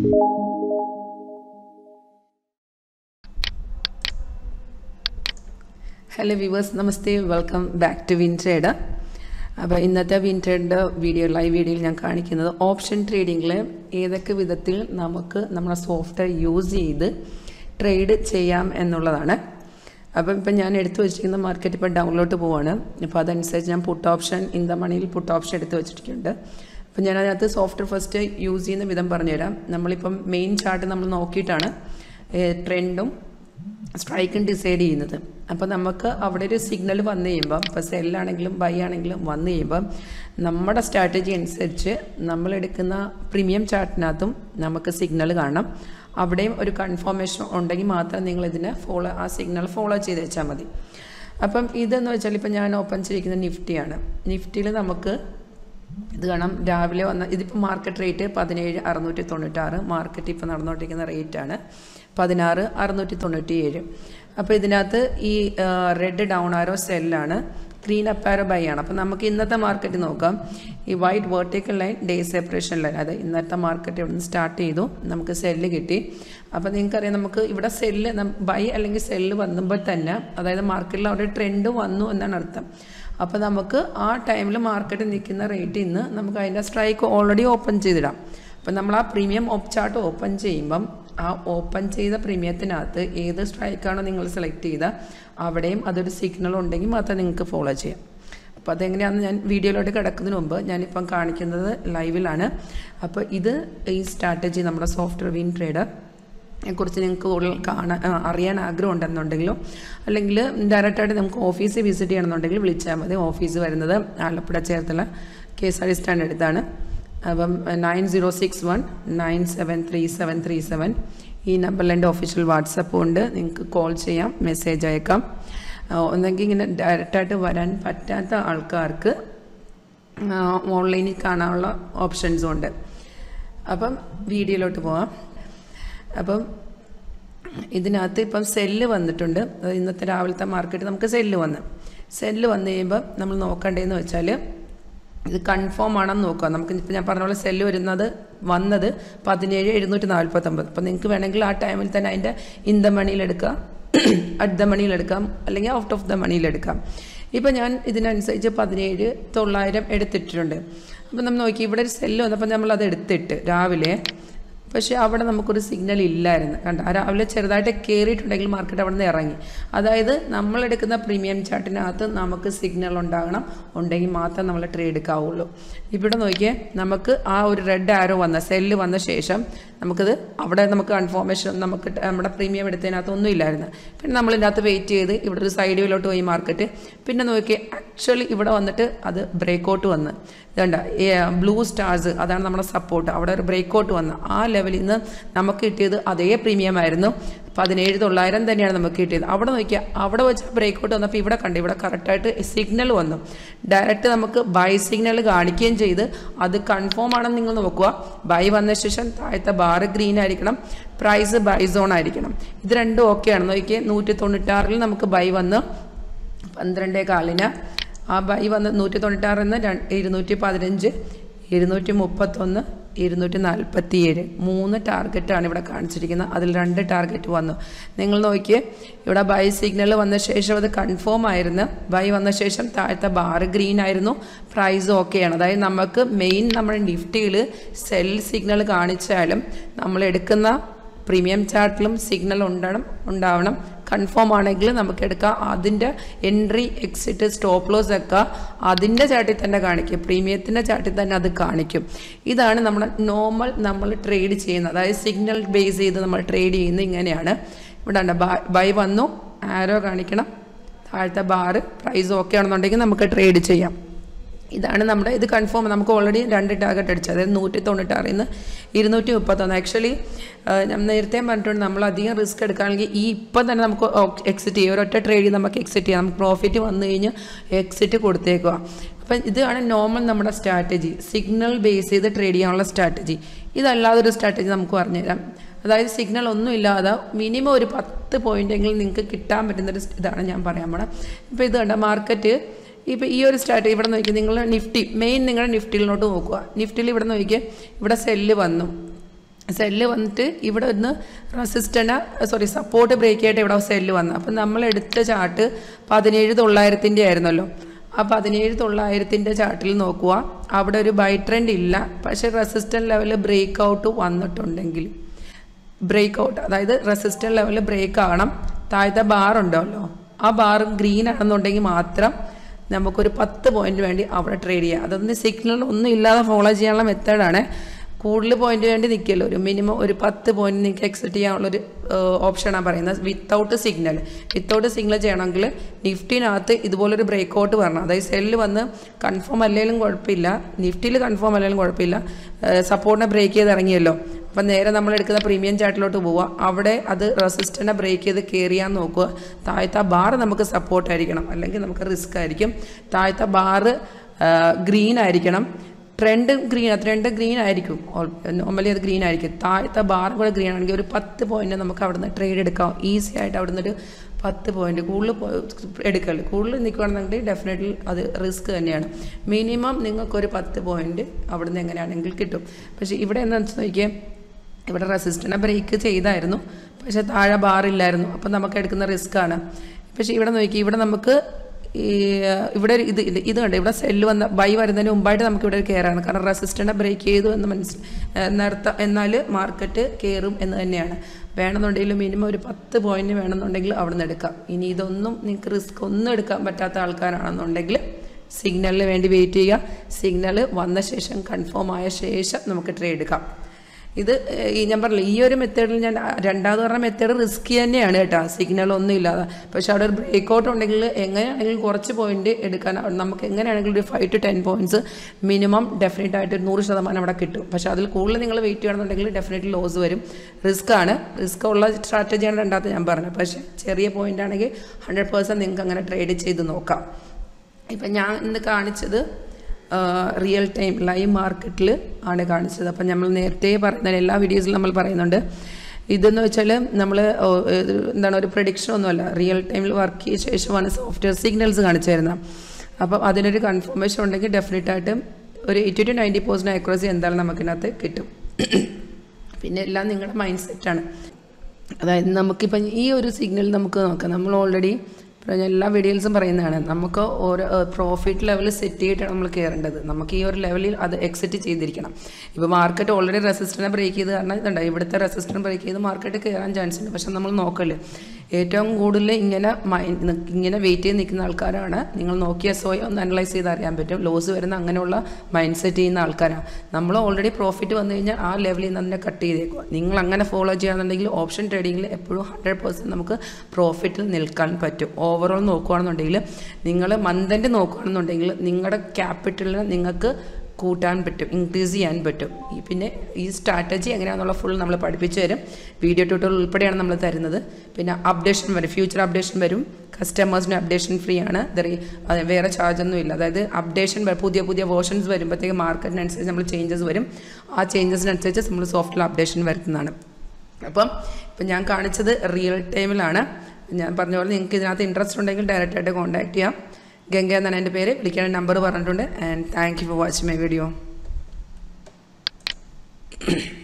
hello viewers നമസ്തേ welcome back to win trade അപ്പോൾ ഇന്നത്തെ വിൻ ട്രേഡിൻ്റെ വീഡിയോ ലൈവ് വീഡിയോയിൽ ഞാൻ കാണിക്കുന്നത് ഓപ്ഷൻ ട്രേഡിങ്ങിൽ ഏതൊക്കെ വിധത്തിൽ നമുക്ക് നമ്മുടെ സോഫ്റ്റ്വെയർ യൂസ് ചെയ്ത് ട്രേഡ് ചെയ്യാം എന്നുള്ളതാണ് അപ്പം ഇപ്പം ഞാൻ എടുത്തു വെച്ചിരിക്കുന്ന മാർക്കറ്റ് ഇപ്പോൾ ഡൗൺലോഡ് പോവാണ് അപ്പോൾ അതനുസരിച്ച് ഞാൻ പുട്ട് ഓപ്ഷൻ ഇൻ ദ മണിയിൽ പുട്ട് ഓപ്ഷൻ എടുത്ത് വെച്ചിട്ടുണ്ട് അപ്പം ഞാൻ അതിനകത്ത് സോഫ്റ്റ്വെയർ ഫസ്റ്റ് യൂസ് ചെയ്യുന്ന വിധം പറഞ്ഞുതരാം നമ്മളിപ്പം മെയിൻ ചാർട്ട് നമ്മൾ നോക്കിയിട്ടാണ് ട്രെൻഡും സ്ട്രൈക്കും ഡിസൈഡ് ചെയ്യുന്നത് അപ്പോൾ നമുക്ക് അവിടെ ഒരു സിഗ്നൽ വന്നു കഴിയുമ്പം ഇപ്പോൾ സെല്ലാണെങ്കിലും ബൈ ആണെങ്കിലും വന്നു കഴിയുമ്പം നമ്മുടെ സ്ട്രാറ്റജി അനുസരിച്ച് നമ്മളെടുക്കുന്ന പ്രീമിയം ചാർട്ടിനകത്തും നമുക്ക് സിഗ്നൽ കാണണം അവിടെയും ഒരു കൺഫർമേഷൻ ഉണ്ടെങ്കിൽ മാത്രം നിങ്ങൾ ഇതിനെ ഫോളോ ആ സിഗ്നൽ ഫോളോ ചെയ്ത് വെച്ചാൽ മതി അപ്പം ഇതെന്ന് വെച്ചാൽ ഇപ്പം ഞാൻ ഓപ്പൺ ചെയ്തിരിക്കുന്ന നിഫ്റ്റിയാണ് നിഫ്റ്റിയിൽ നമുക്ക് ഇത് കാണാം രാവിലെ വന്ന ഇതിപ്പോൾ മാർക്കറ്റ് റേറ്റ് പതിനേഴ് അറുന്നൂറ്റി തൊണ്ണൂറ്റാറ് മാർക്കറ്റ് ഇപ്പോൾ നടന്നുകൊണ്ടിരിക്കുന്ന റേറ്റാണ് പതിനാറ് അറുന്നൂറ്റി തൊണ്ണൂറ്റി ഏഴ് അപ്പോൾ ഇതിനകത്ത് ഈ റെഡ് ഡൗൺ ആരോ സെല്ലാണ് ഗ്രീൻ അപ്പാരോ ബൈ ആണ് അപ്പോൾ നമുക്ക് ഇന്നത്തെ മാർക്കറ്റ് നോക്കാം ഈ white vertical line day separation line അത് ഇന്നത്തെ മാർക്കറ്റ് ഇവിടെ നിന്ന് സ്റ്റാർട്ട് ചെയ്തു നമുക്ക് സെല്ല് കിട്ടി അപ്പോൾ നിങ്ങൾക്കറിയാം നമുക്ക് ഇവിടെ സെല്ല് ബൈ അല്ലെങ്കിൽ സെല്ല് വന്നുമ്പോൾ തന്നെ അതായത് മാർക്കറ്റിൽ അവിടെ ട്രെൻഡ് വന്നു എന്നാണ് അർത്ഥം അപ്പോൾ നമുക്ക് ആ ടൈമിൽ മാർക്കറ്റ് നിൽക്കുന്ന റേറ്റിൽ നിന്ന് നമുക്ക് അതിൻ്റെ സ്ട്രൈക്ക് ഓൾറെഡി ഓപ്പൺ ചെയ്തിടാം അപ്പം നമ്മൾ ആ പ്രീമിയം ഓപ്പ് ചാർട്ട് ഓപ്പൺ ചെയ്യുമ്പം ആ ഓപ്പൺ ചെയ്ത പ്രീമിയത്തിനകത്ത് ഏത് സ്ട്രൈക്കാണോ നിങ്ങൾ സെലക്ട് ചെയ്ത അവിടെയും അതൊരു സിഗ്നൽ ഉണ്ടെങ്കിൽ മാത്രം നിങ്ങൾക്ക് ഫോളോ ചെയ്യാം അപ്പോൾ അതെങ്ങനെയാണെന്ന് ഞാൻ വീഡിയോയിലോട്ട് കിടക്കുന്നതിന് മുമ്പ് ഞാനിപ്പം കാണിക്കുന്നത് ലൈവിലാണ് അപ്പോൾ ഇത് ഈ സ്ട്രാറ്റജി നമ്മുടെ സോഫ്റ്റ്വെയർ വിൻ ട്രേഡർ കുറിച്ച് നിങ്ങൾക്ക് കൂടുതൽ കാണാൻ അറിയാൻ ആഗ്രഹം ഉണ്ടെന്നുണ്ടെങ്കിലോ അല്ലെങ്കിൽ ഡയറക്റ്റായിട്ട് നമുക്ക് ഓഫീസിൽ വിസിറ്റ് ചെയ്യണമെന്നുണ്ടെങ്കിൽ വിളിച്ചാൽ മതി ഓഫീസ് വരുന്നത് Alappuzha Cherthala K S R T stand അടുത്താണ് അപ്പം nine zero six one nine seven three seven three seven ഈ നമ്പറിൽ എൻ്റെ ഒഫീഷ്യൽ വാട്സപ്പും ഉണ്ട് നിങ്ങൾക്ക് കോൾ ചെയ്യാം മെസ്സേജ് അയക്കാം ഒന്നെങ്കിൽ ഇങ്ങനെ ഡയറക്റ്റായിട്ട് വരാൻ പറ്റാത്ത ആൾക്കാർക്ക് ഓൺലൈനിൽ കാണാനുള്ള ഓപ്ഷൻസും ഉണ്ട് അപ്പം വീഡിയോയിലോട്ട് പോവാം അപ്പം ഇതിനകത്ത് ഇപ്പം സെല്ല് വന്നിട്ടുണ്ട് ഇന്നത്തെ രാവിലത്തെ മാർക്കറ്റ് നമുക്ക് സെല്ല് വന്ന് സെല്ല് വന്നു കഴിയുമ്പോൾ നമ്മൾ നോക്കേണ്ടതെന്ന് വെച്ചാൽ ഇത് കൺഫേം ആണെന്ന് നോക്കുക നമുക്ക് ഇപ്പം ഞാൻ പറഞ്ഞ പോലെ സെല്ല് വരുന്നത് വന്നത് പതിനേഴ് എഴുന്നൂറ്റി നാൽപ്പത്തൊമ്പത് അപ്പം നിങ്ങൾക്ക് വേണമെങ്കിൽ ആ ടൈമിൽ തന്നെ അതിൻ്റെ ഇൻ ദ മണിയിലെടുക്കാം അറ്റ് ദ മണിയിലെടുക്കാം അല്ലെങ്കിൽ ഔട്ട് ഓഫ് ദ മണിയിലെടുക്കാം ഇപ്പം ഞാൻ ഇതിനനുസരിച്ച് പതിനേഴ് തൊള്ളായിരം എടുത്തിട്ടുണ്ട് അപ്പം നമ്മൾ നോക്കി ഇവിടെ ഒരു സെല്ല് വന്നപ്പോൾ നമ്മൾ അത് എടുത്തിട്ട് രാവിലെ പക്ഷേ അവിടെ നമുക്കൊരു സിഗ്നൽ ഇല്ലായിരുന്നു കണ്ട രാവിലെ ചെറുതായിട്ട് കയറിയിട്ടുണ്ടെങ്കിൽ മാർക്കറ്റ് അവിടെ നിന്ന് ഇറങ്ങി അതായത് നമ്മളെടുക്കുന്ന പ്രീമിയം ചാർട്ടിനകത്ത് നമുക്ക് സിഗ്നൽ ഉണ്ടാകണം ഉണ്ടെങ്കിൽ മാത്രം നമ്മൾ ട്രേഡ് എടുക്കാവുള്ളൂ ഇവിടെ നോക്കിയേ നമുക്ക് ആ ഒരു റെഡ് ആരോ വന്ന സെല്ല് വന്ന ശേഷം നമുക്കിത് അവിടെ നമുക്ക് കൺഫോർമേഷൻ നമുക്ക് നമ്മുടെ പ്രീമിയം എടുത്തതിനകത്ത് ഒന്നും ഇല്ലായിരുന്നു പിന്നെ നമ്മൾ ഇതിനകത്ത് വെയിറ്റ് ചെയ്ത് ഇവിടെ ഒരു സൈഡ് വേയിലോട്ട് പോയി മാർക്കറ്റ് പിന്നെ നോക്കിയേ ആക്ച്വലി ഇവിടെ വന്നിട്ട് അത് ബ്രേക്കൗട്ട് വന്ന് ഇതുണ്ട ബ്ലൂ സ്റ്റാർസ് അതാണ് നമ്മുടെ സപ്പോർട്ട് അവിടെ ഒരു ബ്രേക്കൗട്ട് വന്ന് ആ ലെവലിൽ നിന്ന് നമുക്ക് കിട്ടിയത് അതേ പ്രീമിയം ആയിരുന്നു പതിനേഴ് തൊള്ളായിരം തന്നെയാണ് നമുക്ക് കിട്ടിയത് അവിടെ നോക്കിയാൽ അവിടെ വെച്ച് ബ്രേക്കൗട്ട് വന്നപ്പോൾ ഇവിടെ കണ്ടു ഇവിടെ കറക്റ്റായിട്ട് സിഗ്നൽ വന്നു ഡയറക്റ്റ് നമുക്ക് ബൈ സിഗ്നൽ കാണിക്കുകയും ചെയ്ത് അത് കൺഫേം ആണെന്ന് നിങ്ങൾ നോക്കുക ബൈ വന്ന ശേഷം താഴത്തെ ബാറ് ഗ്രീൻ ആയിരിക്കണം പ്രൈസ് ബൈ സോൺ ആയിരിക്കണം ഇത് രണ്ടും ഓക്കെയാണ് നോക്കിയാൽ നൂറ്റി തൊണ്ണൂറ്റാറിൽ നമുക്ക് ബൈ വന്ന് പന്ത്രണ്ടേ കാലിന് ആ ബൈ വന്ന് നൂറ്റി തൊണ്ണൂറ്റാറിൽ നിന്ന് ഇരുന്നൂറ്റി പതിനഞ്ച് ഇരുന്നൂറ്റി മുപ്പത്തൊന്ന് ഇരുന്നൂറ്റി നാൽപ്പത്തി ഏഴ് മൂന്ന് ടാർഗറ്റാണ് ഇവിടെ കാണിച്ചിരിക്കുന്നത് അതിൽ രണ്ട് ടാർഗറ്റ് വന്നു നിങ്ങൾ നോക്കിയേ ഇവിടെ ബൈ സിഗ്നൽ വന്ന ശേഷം അത് കൺഫേം ആയിരുന്നു ബൈ വന്ന ശേഷം താഴത്തെ ബാർ ഗ്രീൻ ആയിരുന്നു പ്രൈസ് ഓക്കെയാണ് അതായത് നമുക്ക് മെയിൻ നമ്മുടെ നിഫ്റ്റിയിൽ സെൽ സിഗ്നൽ കാണിച്ചാലും നമ്മൾ എടുക്കുന്ന പ്രീമിയം ചാർട്ടിലും സിഗ്നൽ ഉണ്ടാവണം ഉണ്ടാവണം കൺഫേം ആണെങ്കിൽ നമുക്ക് എടുക്കാം അതിൻ്റെ എൻട്രി എക്സിറ്റ് സ്റ്റോപ്പ് ലോസ് ഒക്കെ അതിൻ്റെ ചാർട്ടിൽ തന്നെ കാണിക്കും പ്രീമിയത്തിൻ്റെ ചാർട്ടിൽ തന്നെ അത് കാണിക്കും ഇതാണ് നമ്മുടെ നോർമൽ നമ്മൾ ട്രേഡ് ചെയ്യുന്നത് അതായത് സിഗ്നൽ ബേസ് ചെയ്ത് നമ്മൾ ട്രേഡ് ചെയ്യുന്നത് ഇങ്ങനെയാണ് ഇവിടെ ഉണ്ട് ബൈ വന്നു ആരോ കാണിക്കണം താഴത്തെ ബാറ് പ്രൈസ് ഓക്കെ ആണെന്നുണ്ടെങ്കിൽ നമുക്ക് ട്രേഡ് ചെയ്യാം ഇതാണ് നമ്മുടെ ഇത് കൺഫേം നമുക്ക് ഓൾറെഡി രണ്ട് ടാർഗറ്റ് അടിച്ചത് അതായത് നൂറ്റി തൊണ്ണൂറ്റാറിൽ നിന്ന് ഇരുന്നൂറ്റി മുപ്പത്തൊന്ന് ആക്ച്വലി ഞാൻ നേരത്തെ പറഞ്ഞിട്ടുണ്ട് നമ്മൾ അധികം റിസ്ക് എടുക്കുകയാണെങ്കിൽ ഈ ഇപ്പം തന്നെ നമുക്ക് എക്സിറ്റ് ചെയ്യാം ഒരൊറ്റ ട്രേഡിൽ നമുക്ക് എക്സിറ്റ് ചെയ്യാം നമുക്ക് പ്രോഫിറ്റ് വന്നു കഴിഞ്ഞ് എക്സിറ്റ് കൊടുത്തേക്കുക അപ്പം ഇതാണ് നോർമൽ നമ്മുടെ സ്ട്രാറ്റജി സിഗ്നൽ ബേസ് ചെയ്ത് ട്രേഡ് ചെയ്യാനുള്ള സ്ട്രാറ്റജി ഇതല്ലാതെ ഒരു സ്ട്രാറ്റജി നമുക്ക് പറഞ്ഞുതരാം അതായത് സിഗ്നൽ ഒന്നും ഇല്ലാതെ മിനിമം ഒരു പത്ത് പോയിൻ്റെങ്കിലും നിങ്ങൾക്ക് കിട്ടാൻ പറ്റുന്നൊരു ഇതാണ് ഞാൻ പറയാൻ പോണത് ഇപ്പോൾ ഇത് കണ്ട മാർക്കറ്റ് ഇപ്പോൾ ഈ ഒരു സ്ട്രാറ്റജി ഇവിടെ നോക്കി നിങ്ങൾ നിഫ്റ്റി മെയിൻ നിങ്ങളുടെ നിഫ്റ്റിയിലോട്ട് നോക്കുക നിഫ്റ്റിയിൽ ഇവിടെ നോക്കിയാൽ ഇവിടെ സെല്ല് വന്നു സെല്ല് വന്നിട്ട് ഇവിടെ ഒന്ന് റെസിസ്റ്റന സോറി സപ്പോർട്ട് ബ്രേക്ക് ആയിട്ട് ഇവിടെ സെല്ല് വന്നു അപ്പം നമ്മൾ എടുത്ത ചാർട്ട് പതിനേഴ് തൊള്ളായിരത്തിൻ്റെ ആയിരുന്നല്ലോ ആ പതിനേഴ് തൊള്ളായിരത്തിൻ്റെ ചാർട്ടിൽ നോക്കുക അവിടെ ഒരു ബൈ ട്രെൻഡ് ഇല്ല പക്ഷേ റെസിസ്റ്റൻ്റ് ലെവലിൽ ബ്രേക്ക് ഔട്ട് വന്നിട്ടുണ്ടെങ്കിൽ ബ്രേക്ക് ഔട്ട് അതായത് റെസിസ്റ്റൻ്റ് ലെവലിൽ ബ്രേക്ക് ആകണം താഴത്തെ ബാർ ഉണ്ടല്ലോ ആ ബാർ ഗ്രീൻ ആണെന്നുണ്ടെങ്കിൽ മാത്രം നമുക്കൊരു പത്ത് പോയിന്റ് വേണ്ടി അവിടെ ട്രേഡ് ചെയ്യാം അതൊന്നും സിഗ്നൽ ഒന്നും ഇല്ലാതെ ഫോളോ ചെയ്യാനുള്ള മെത്തേഡാണ് കൂടുതൽ പോയിന്റ് വേണ്ടി നിൽക്കില്ല ഒരു മിനിമം ഒരു പത്ത് പോയിന്റ് നിങ്ങൾക്ക് എക്സെപ്റ്റ് ചെയ്യാനുള്ളൊരു ഓപ്ഷനാണ് പറയുന്നത് വിത്തൗട്ട് സിഗ്നൽ വിത്തൗട്ട് സിഗ്നൽ ചെയ്യണമെങ്കിൽ നിഫ്റ്റിനകത്ത് ഇതുപോലൊരു ബ്രേക്ക് ഔട്ട് വരണം അതായത് സെല്ല് വന്ന് കൺഫേം അല്ലെങ്കിലും കുഴപ്പമില്ല നിഫ്റ്റിയിൽ കൺഫേം അല്ലെങ്കിലും കുഴപ്പമില്ല സപ്പോർട്ടിനെ ബ്രേക്ക് ചെയ്ത് ഇറങ്ങിയല്ലോ അപ്പം നേരെ നമ്മൾ എടുക്കുന്ന പ്രീമിയം ചാർട്ടിലോട്ട് പോവുക അവിടെ അത് റെസിസ്റ്റനെ ബ്രേക്ക് ചെയ്ത് കയറിയാൻ നോക്കുക താഴത്തെ ബാർ നമുക്ക് സപ്പോർട്ട് ആയിരിക്കണം അല്ലെങ്കിൽ നമുക്ക് റിസ്ക് ആയിരിക്കും താഴത്തെ ബാറ് ഗ്രീൻ ആയിരിക്കണം ട്രെൻഡ് ഗ്രീൻ ട്രെൻഡ് ഗ്രീൻ ആയിരിക്കും നോർമലി അത് ഗ്രീൻ ആയിരിക്കും താഴത്തെ ബാർ കൂടെ ഗ്രീൻ ആണെങ്കിൽ ഒരു പത്ത് പോയിന്റ് നമുക്ക് അവിടെ നിന്ന് ട്രേഡ് എടുക്കാം ഈസി ആയിട്ട് അവിടെ നിന്നൊരു പത്ത് പോയിന്റ് കൂടുതൽ എടുക്കല് കൂടുതൽ നിൽക്കുകയാണെന്നുണ്ടെങ്കിൽ ഡെഫിനറ്റ്ലി അത് റിസ്ക് തന്നെയാണ് മിനിമം നിങ്ങൾക്കൊരു പത്ത് പോയിന്റ് അവിടെ നിന്ന് എങ്ങനെയാണെങ്കിൽ കിട്ടും പക്ഷേ ഇവിടെ എന്താണെന്ന് വെച്ച് നോക്കിയാൽ ഇവിടെ റെസിസ്റ്റനെ ബ്രേക്ക് ചെയ്തായിരുന്നു പക്ഷേ താഴെ ബാറില്ലായിരുന്നു അപ്പം നമുക്ക് എടുക്കുന്ന റിസ്ക്കാണ് പക്ഷേ ഇവിടെ നോക്കി ഇവിടെ നമുക്ക് ഈ ഇവിടെ ഒരു ഇത് ഇത് ഇത് കണ്ട് ഇവിടെ സെല്ല് വന്ന ബൈ വരുന്നതിന് മുമ്പായിട്ട് നമുക്ക് ഇവിടെ കയറാണ് കാരണം റെസിസ്റ്റനെ ബ്രേക്ക് ചെയ്തു എന്ന് മനസ്സിൽ നേരത്തെ എന്നാൽ മാർക്കറ്റ് കയറും എന്ന് തന്നെയാണ് വേണമെന്നുണ്ടെങ്കിൽ മിനിമം ഒരു പത്ത് പോയിന്റ് വേണമെന്നുണ്ടെങ്കിൽ അവിടെ നിന്ന് എടുക്കാം ഇനി ഇതൊന്നും നിങ്ങൾക്ക് റിസ്ക് ഒന്നും എടുക്കാൻ പറ്റാത്ത ആൾക്കാരാണെന്നുണ്ടെങ്കിൽ സിഗ്നലിന് വേണ്ടി വെയിറ്റ് ചെയ്യുക സിഗ്നൽ വന്ന ശേഷം കൺഫേം ആയ ശേഷം നമുക്ക് ട്രേഡ് എടുക്കാം ഇത് ഈ ഞാൻ പറഞ്ഞില്ല ഈ ഒരു മെത്തേഡിൽ ഞാൻ രണ്ടാമത് പറഞ്ഞ മെത്തേഡ് റിസ്കി തന്നെയാണ് കേട്ടോ സിഗ്നൽ ഒന്നും ഇല്ലാതെ പക്ഷെ അവിടെ ഒരു ബ്രേക്ക് ഔട്ട് ഉണ്ടെങ്കിൽ എങ്ങനെയാണെങ്കിലും കുറച്ച് പോയിന്റ് എടുക്കാൻ നമുക്ക് എങ്ങനെയാണെങ്കിലും ഒരു five to ten points minimum definite ആയിട്ട് നൂറ് ശതമാനം അവിടെ കിട്ടും പക്ഷെ അതിൽ കൂടുതൽ നിങ്ങൾ വെയിറ്റ് ചെയ്യണമെന്നുണ്ടെങ്കിൽ ഡെഫിനറ്റ്ലി ലോസ് വരും റിസ്ക് ആണ് റിസ്ക് ഉള്ള സ്ട്രാറ്റജിയാണ് രണ്ടാമത്തെ ഞാൻ പറഞ്ഞത് പക്ഷേ ചെറിയ പോയിന്റ് ആണെങ്കിൽ ഹൺഡ്രഡ് പേഴ്സൻറ്റ് നിങ്ങൾക്ക് അങ്ങനെ ട്രേഡ് ചെയ്ത് നോക്കാം ഇപ്പം ഞാൻ ഇന്ന് കാണിച്ചത് റിയൽ ടൈം ലൈവ് മാർക്കറ്റിൽ ആണ് കാണിച്ചത് അപ്പം നമ്മൾ നേരത്തെ പറയുന്ന എല്ലാ വീഡിയോസിലും നമ്മൾ പറയുന്നുണ്ട് ഇതെന്ന് വെച്ചാൽ നമ്മൾ എന്താണ് ഒരു പ്രഡിക്ഷൻ ഒന്നുമല്ല റിയൽ ടൈമിൽ വർക്ക് ചെയ്ത ശേഷമാണ് സോഫ്റ്റ്വെയർ സിഗ്നൽസ് കാണിച്ചു തരുന്നത് അപ്പം അതിനൊരു കൺഫർമേഷൻ ഉണ്ടെങ്കിൽ ഡെഫിനറ്റ് ആയിട്ടും ഒരു eighty to ninety percent accuracy എന്തായാലും നമുക്കിനകത്ത് കിട്ടും പിന്നെ എല്ലാം നിങ്ങളുടെ മൈൻഡ് സെറ്റാണ് അതായത് നമുക്കിപ്പം ഈ ഒരു സിഗ്നൽ നമുക്ക് നോക്കാം നമ്മൾ ഓൾറെഡി ഞാൻ എല്ലാ വീഡിയോസും പറയുന്നതാണ് നമുക്ക് ഓരോ പ്രോഫിറ്റ് ലെവൽ സെറ്റ് ചെയ്തിട്ടാണ് നമ്മൾ കയറേണ്ടത് നമുക്ക് ഈ ഒരു ലെവലിൽ അത് എക്സിറ്റ് ചെയ്തിരിക്കണം ഇപ്പോൾ മാർക്കറ്റ് ഓൾറെഡി റെസിസ്റ്റൻറ്റ് ബ്രേക്ക് ചെയ്ത് കാരണം ഇതുണ്ട് ഇവിടുത്തെ റെസിസ്റ്റൻറ്റ് ബ്രേക്ക് ചെയ്ത് മാർക്കറ്റ് കയറാൻ ചാൻസ് ഉണ്ട് പക്ഷെ നമ്മൾ നോക്കല്ലേ ഏറ്റവും കൂടുതൽ ഇങ്ങനെ മൈൻഡ് ഇങ്ങനെ വെയിറ്റ് ചെയ്ത് നിൽക്കുന്ന ആൾക്കാരാണ് നിങ്ങൾ നോക്കിയ സ്വയം ഒന്ന് അനലൈസ് ചെയ്ത് അറിയാൻ പറ്റും ലോസ് വരുന്ന അങ്ങനെയുള്ള മൈൻഡ് സെറ്റ് ചെയ്യുന്ന ആൾക്കാരാണ് നമ്മൾ ഓൾറെഡി പ്രോഫിറ്റ് വന്നു കഴിഞ്ഞാൽ ആ ലെവലിൽ നിന്ന് തന്നെ കട്ട് ചെയ്തേക്കുക നിങ്ങൾ അങ്ങനെ ഫോളോ ചെയ്യുകയാണെന്നുണ്ടെങ്കിൽ ഓപ്ഷൻ ട്രേഡിങ്ങിൽ എപ്പോഴും ഹൺഡ്രഡ് പെർസെൻറ്റ് നമുക്ക് പ്രോഫിറ്റിൽ നിൽക്കാൻ പറ്റും ഓവറോൾ നോക്കുകയാണെന്നുണ്ടെങ്കിൽ നിങ്ങൾ മന്തിൻ്റെ നോക്കുകയാണെന്നുണ്ടെങ്കിൽ നിങ്ങളുടെ ക്യാപിറ്റലിന് നിങ്ങൾക്ക് കൂട്ടാൻ പറ്റും ഇൻക്രീസ് ചെയ്യാൻ പറ്റും ഈ പിന്നെ ഈ സ്ട്രാറ്റജി എങ്ങനെയാണെന്നുള്ള ഫുൾ നമ്മൾ പഠിപ്പിച്ചു തരും വീഡിയോ ട്യൂട്ടോറിയൽ ഉൾപ്പെടെയാണ് നമ്മൾ തരുന്നത് പിന്നെ അപ്ഡേഷൻ വരും ഫ്യൂച്ചർ അപ്ഡേഷൻ വരും കസ്റ്റമേഴ്സിന് അപ്ഡേഷൻ ഫ്രീ ആണ് അത് വേറെ ചാർജ് ഒന്നും ഇല്ല അതായത് അപ്ഡേഷൻ പുതിയ പുതിയ വേർഷൻസ് വരുമ്പോഴത്തേക്ക് മാർക്കറ്റിനനുസരിച്ച് നമ്മൾ ചേഞ്ചസ് വരും ആ ചേഞ്ചസിനനുസരിച്ച് നമ്മൾ സോഫ്റ്റ്വെയർ അപ്ഡേഷൻ വരുത്തുന്നതാണ് അപ്പം ഇപ്പം ഞാൻ കാണിച്ചത് റിയൽ ടൈമിലാണ് ഞാൻ പറഞ്ഞ പോലെ നിങ്ങൾക്ക് ഇതിനകത്ത് ഇൻട്രസ്റ്റ് ഉണ്ടെങ്കിൽ ഡയറക്റ്റായിട്ട് കോൺടാക്ട് ചെയ്യാം ഗംഗ എന്നാണ് എൻ്റെ പേര് വിളിക്കാൻ നമ്പർ പറഞ്ഞിട്ടുണ്ട് and thank you for watching my video